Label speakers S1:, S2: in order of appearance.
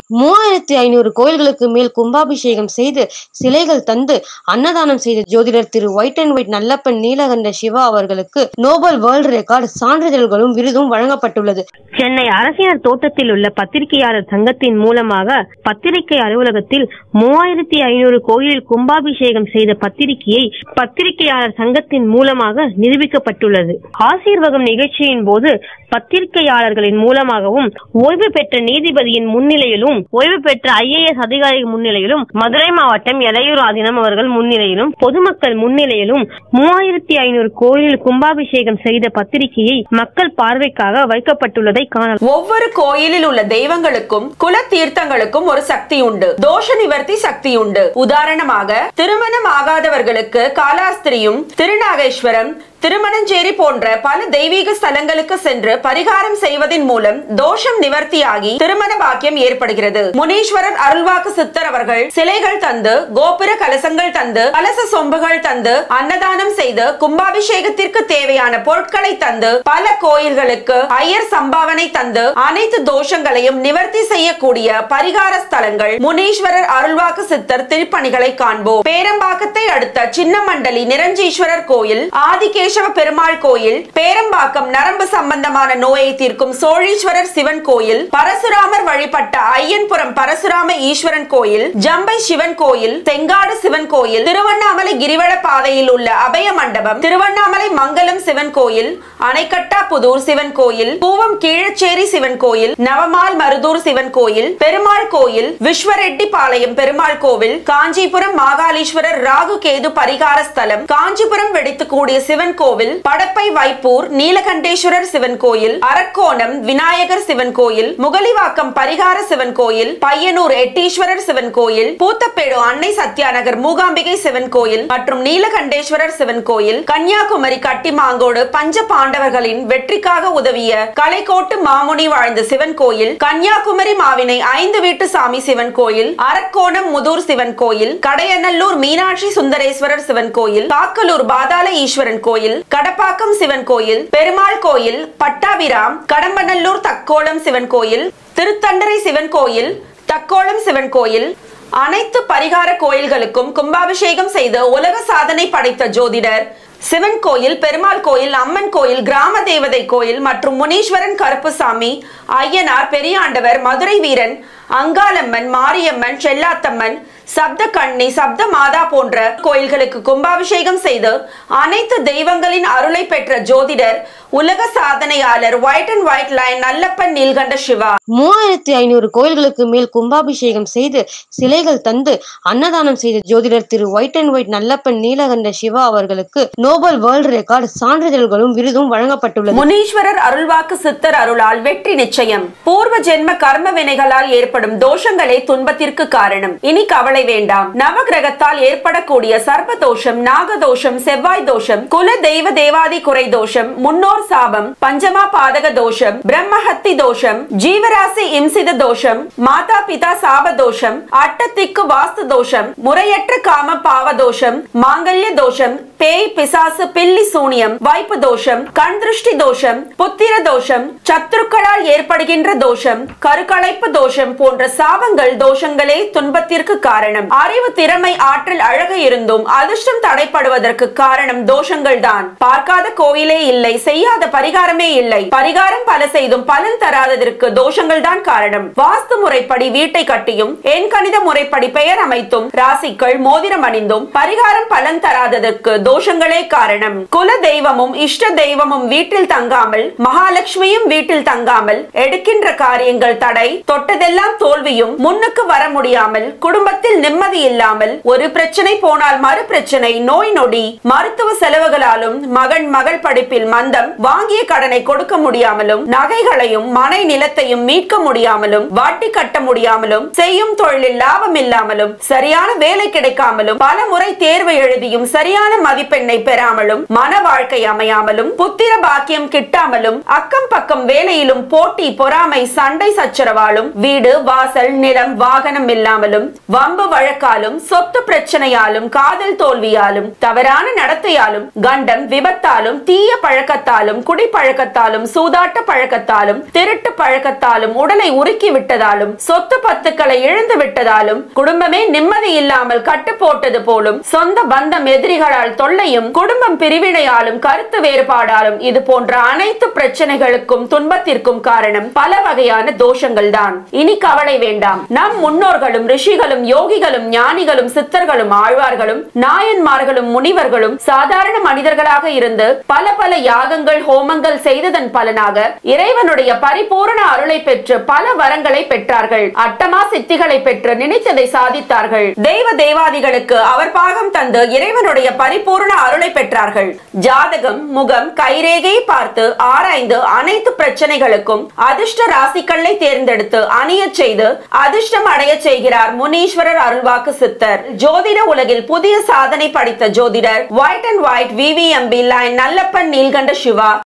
S1: மூவாயிரத்தி ஐநூறு கோயில்களுக்கு மேல் கும்பாபிஷேகம் செய்து சிலைகள் தந்து அன்னதானம் செய்த ஜோதிடர் திரு white and white Nallappan Neelakanta Siva அவர்களுக்கு நோபல் வேர்ல்ட் ரெக்கார்டு சான்றிதழ்களும் விருதும் வழங்கப்பட்டுள்ளது
S2: சென்னை அரசினர் தோட்டத்தில் உள்ள பத்திரிகையாளர் சங்கத்தின் மூலமாக பத்திரிகை அலுவலகத்தில் மூவாயிரத்தி ஐநூறு கோயிலில் கும்பாபிஷேகம் செய்த பத்திரிகையை பத்திரிகையாளர் சங்கத்தின் மூலமாக நிரூபிக்கப்பட்டுள்ளது ஆசீர்வகம் நிகழ்ச்சியின் போது பத்திரிகையாளர்களின் மூலமாகவும் ஓய்வு பெற்ற நீதிபதியின் முன்னிலையிலும் ஓய்வு பெற்ற ஐஏஎஸ் அதிகாரி முன்னிலையிலும் மதுரை மாவட்டம் எலையூர் ஆதீனம் அவர்கள் முன்னிலையிலும் பொதுமக்கள் முன்னிலையிலும் மூவாயிரத்தி ஐநூறு கோயிலில் கும்பாபிஷேகம் செய்த பத்திரிகையை மக்கள் பார்வைக்காக வைக்கப்பட்டுள்ளதை காணலாம்
S3: ஒவ்வொரு கோயிலில் உள்ள தெய்வங்களுக்கும் குல தீர்த்தங்களுக்கும் ஒரு சக்தி உண்டு தோஷ நிவர்த்தி சக்தி உண்டு உதாரணமாக திருமணம் ஆகாதவர்களுக்கு காலாஸ்திரியும் திருநாகேஸ்வரம் திருமணஞ்சேரி போன்ற பல தெய்வீக ஸ்தலங்களுக்கு சென்று பரிகாரம் செய்வதன் மூலம் தோஷம் நிவர்த்தியாகி திருமண பாக்கியம் ஏற்படுகிறது முனீஸ்வரர் அருள்வாக்கு சித்தர் அவர்கள் சிலைகள் தந்து கோபுர கலசங்கள் தந்து கலச சொம்புகள் தந்து அன்னதானம் செய்து கும்பாபிஷேகத்திற்கு தேவையான பொருட்களை தந்து பல கோயில்களுக்கு ஐயர் சம்பாவனை தந்து அனைத்து தோஷங்களையும் நிவர்த்தி செய்யக்கூடிய பரிகார ஸ்தலங்கள் முனீஸ்வரர் அருள்வாக்கு சித்தர் திருப்பணிகளை காண்போம் பேரம்பாக்கத்தை அடுத்த சின்னமண்டலி நிரஞ்சீஸ்வரர் கோயில் ஆதிகேசவ பெருமாள் கோயில் பேரம்பாக்கம் நரம்பு சம்பந்தமான நோயை தீர்க்கும் சோழீஸ்வரர் சிவன் கோயில் பரசுராமர் வழிபட்ட ஐயன்புரம் பரசுராம ஈஸ்வரன் கோயில் ஜம்பை சிவன் கோயில் தெங்காடு சிவன் கோயில் திருவண்ணாமலை கிரிவல பாதையில் உள்ள அபய மண்டபம் திருவண்ணாமலை மங்கலம் சிவன் கோயில் அணைக்கட்டாபுதூர் சிவன் கோயில் பூவம் கீழச்சேரி சிவன் கோயில் நவமால் மருதூர் சிவன் கோயில் பெருமாள் கோயில் விஸ்வரெட்டி பாளையம் பெருமாள் கோவில் காஞ்சிபுரம் மாகாளீஸ்வரர் ராகு கேது பரிகார ஸ்தலம் காஞ்சிபுரம் வெடித்துக்கூடிய சிவன் கோவில் படப்பை வைப்பூர் நீலகண்டேஸ்வரர் சிவன் கோயில் அரக்கோணம் விநாயகர் சிவன் கோயில் முகலிவாக்கம் பரிகார சிவன் கோயில் பையனூர் எட்டீஸ்வரர் சிவன் கோயில் பூத்தப்பேடு அன்னை சத்யாநகர் மூகாம்பிகை சிவன் கோயில் மற்றும் நீலகண்டேஸ்வரர் சிவன் கோயில் கன்னியாகுமரி கட்டிமாங்கோடு பஞ்ச பாண்டவர்களின் வெற்றிக்காக உதவிய கலைக்கோட்டு மாமுனி வாழ்ந்த சிவன் கோயில் கன்னியாகுமரி மாவினை ஐந்து வீட்டு சாமி சிவன் கோயில் அரக்கோணம் முதூர் சிவன் கோயில் கடையநல்லூர் மீனாட்சி சுந்தரேஸ்வரர் சிவன் கோயில் காக்கலூர் பாதாள ஈஸ்வரன் கோயில் கடப்பாக்கம் சிவன் கோயில் பெருமாள் கோயில் பட்டாபிராம் கடம்பநல்லூர் தக்கோலம் சிவன் கோயில் திருத்தண்டரை சிவன் கோயில் தக்கோலம் சிவன் கோயில் அனைத்து பரிகார கோயில்களுக்கும் கும்பாபிஷேகம் செய்து உலக சாதனை படைத்த ஜோதிடர் சிவன் கோயில் பெருமாள் கோயில் அம்மன் கோயில் கிராம தேவதை கோயில் மற்றும் முனீஸ்வரன் கருப்புசாமி ஐயனார் பெரியாண்டவர் மதுரை வீரன் அங்காளம்மன் மாரியம்மன் செல்லாத்தம்மன் சப்த கண்ணி சப்த மாதா போன்ற கோயில்களுக்கு கும்பாபிஷேகம் செய்து அனைத்து தெய்வங்களின் அருளை பெற்ற ஜோதிடர் உலக சாதனையாளர் white and white line Nallappan Neelkanta Siva
S1: மூவாயிரத்தி ஐநூறு கோயில்களுக்கு மேல் கும்பாபிஷேகம் செய்து சிலைகள் தந்து அன்னதானம் செய்த ஜோதிடர் திரு white and white Nallappan Neelakanta Siva அவர்களுக்கு நோபல் வேர்ல்ட் ரெக்கார்டு சான்றிதழ்களும் விருதும் வழங்கப்பட்டுள்ளது
S3: முனீஸ்வரர் அருள்வாக்கு சித்தர் அருளால் வெற்றி நிச்சயம் பூர்வ ஜென்ம கர்ம வினைகளால் ஏற்படும் தோஷங்களே துன்பத்திற்கு காரணம் இனி கவலை வேண்டாம் நவகிரகத்தால் ஏற்படக்கூடிய சர்ப்ப தோஷம் நாகதோஷம் செவ்வாய் தோஷம் குல தெய்வ தேவாதி குறை தோஷம் முன்னோர் சாபம் பஞ்சமா பாதக தோஷம் பிரம்மஹத்தி தோஷம் ஜீவராசி இம்சித தோஷம் மாதா பிதா சாப தோஷம் அட்டத்திக்கு வாஸ்து தோஷம் முறையற்ற காம பாவ தோஷம் மாங்கல்ய தோஷம் பேய் பிசாசு பில்லி சூனியம் வாய்ப்பு தோஷம் கண் திருஷ்டி தோஷம் புத்திர தோஷம் சத்துருக்களால் ஏற்படுகின்ற தோஷம் கருக்கலைப்பு தோஷம் போன்ற சாபங்கள் தோஷங்களே துன்பத்திற்கு காரணம் அறிவு திறமை ஆற்றல் அழகு இருந்தும் அதிர்ஷ்டம் தடைப்படுவதற்கு காரணம் தோஷங்கள் தான் பார்க்காத கோயிலே இல்லை செய்யாத பரிகாரமே இல்லை பரிகாரம் பல செய்தும் பலன் தராததற்கு தோஷங்கள் தான் காரணம் வாஸ்து முறைப்படி வீட்டை கட்டியும் எண் கணித முறைப்படி பெயர் அமைத்தும் ராசிகள் மோதிரம் அணிந்தும் பரிகாரம் பலன் தராததற்கு தோஷங்களே காரணம் குல தெய்வமும் இஷ்ட தெய்வமும் வீட்டில் தங்காமல் மகாலட்சுமியும் வீட்டில் தங்காமல் எடுக்கின்ற காரியங்கள் தடை தொட்டதெல்லாம் தோல்வியும் முன்னுக்கு வர முடியாமல் குடும்பத்தில் நிம்மதி இல்லாமல் ஒரு பிரச்சனை போனால் மறு பிரச்சனை நோய் நொடி மருத்துவ செலவுகளாலும் மகன் மகள் படிப்பில் மந்தம் வாங்கிய கடனை கொடுக்க முடியாமலும் நகைகளையும் மனை நிலத்தையும் மீட்க முடியாமலும் வாட்டி கட்ட முடியாமலும் செய்யும் தொழிலில் லாபம் இல்லாமலும் சரியான வேலை கிடைக்காமலும் பல முறை தேர்வு எழுதியும் சரியான மதிப்பெண் மதிப்பெண்ணை பெறாமலும் மன வாழ்க்கை அமையாமலும் புத்திர பாக்கியம் கிட்டாமலும் அக்கம் பக்கம் வேலையிலும் போட்டி பொறாமை சண்டை சச்சரவாலும் வீடு வாசல் நிலம் வாகனம் இல்லாமலும் வம்பு வழக்காலும் சொத்து பிரச்சனையாலும் காதல் தோல்வியாலும் தவறான நடத்தையாலும் கண்டம் விபத்தாலும் தீய பழக்கத்தாலும் குடி பழக்கத்தாலும் சூதாட்ட பழக்கத்தாலும் திருட்டு பழக்கத்தாலும் உடலை உருக்கி விட்டதாலும் சொத்து பத்துக்களை இழந்து விட்டதாலும் குடும்பமே நிம்மதி இல்லாமல் கட்டு போட்டது போலும் சொந்த பந்தம் எதிரிகளால் தொல்லையும் குடும்பம் பிரிவினையாலும் கருத்து வேறுபாடாலும் இது போன்ற அனைத்து பிரச்சனைகளுக்கும் துன்பத்திற்கும் காரணம் பல வகையான தோஷங்கள் தான் இனி கவலை வேண்டாம் நம் முன்னோர்களும் ரிஷிகளும் யோகிகளும் ஞானிகளும் சித்தர்களும் ஆழ்வார்களும் நாயன்மார்களும் முனிவர்களும் சாதாரண மனிதர்களாக இருந்து பல பல யாகங்கள் ஹோமங்கள் செய்ததன் பலனாக இறைவனுடைய பரிபூரண அருளை பெற்று பல வரங்களை பெற்றார்கள் அட்டமா சித்திகளை பெற்று நினைத்ததை சாதித்தார்கள் தெய்வ தேவாதிகளுக்கு அவர் பாகம் தந்து இறைவனுடைய பரிபூரண அருளை பெற்றார்கள் ஜாதகம் முகம் கைரேகை பார்த்து ஆராய்ந்து அனைத்து பிரச்சனைகளுக்கும் அதிர்ஷ்ட ராசிக்களை தேர்ந்தெடுத்து அணிய செய்து அதிர்ஷ்டம் அடைய செய்கிறார் முனீஸ்வரர் அருள்வாக்கு சித்தர் ஜோதிட உலகில் புதிய சாதனை படைத்த ஜோதிடர் ஒயிட் அண்ட் ஒயிட் விவிஎம்பி லைன் நல்லப்பன் நீல்கண்ட சிவா